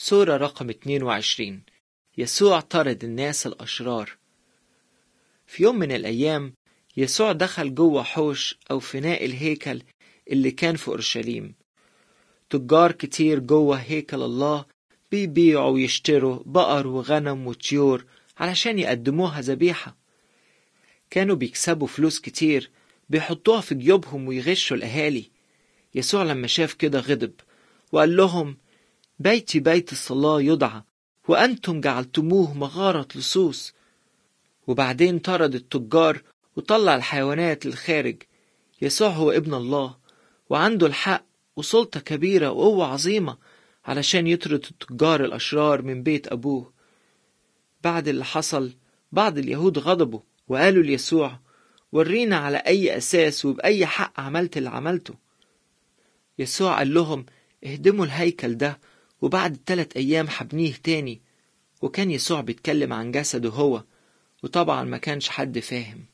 سورة رقم 22 يسوع طرد الناس الأشرار في يوم من الأيام يسوع دخل جوه حوش أو فناء الهيكل اللي كان في أورشليم تجار كتير جوه هيكل الله بيبيعوا ويشتروا بقر وغنم وطيور علشان يقدموها ذبيحة كانوا بيكسبوا فلوس كتير بيحطوها في جيوبهم ويغشوا الأهالي يسوع لما شاف كده غضب وقال لهم بيتي بيت الصلاة يدعى وأنتم جعلتموه مغارة لصوص وبعدين طرد التجار وطلع الحيوانات للخارج يسوع هو ابن الله وعنده الحق وسلطة كبيرة وقوة عظيمة علشان يطرد التجار الأشرار من بيت أبوه بعد اللي حصل بعض اليهود غضبوا وقالوا ليسوع ورينا على أي أساس وبأي حق عملت اللي عملته يسوع قال لهم اهدموا الهيكل ده وبعد ثلاث أيام حبنيه تاني وكان يسوع بيتكلم عن جسده هو وطبعا ما كانش حد فاهم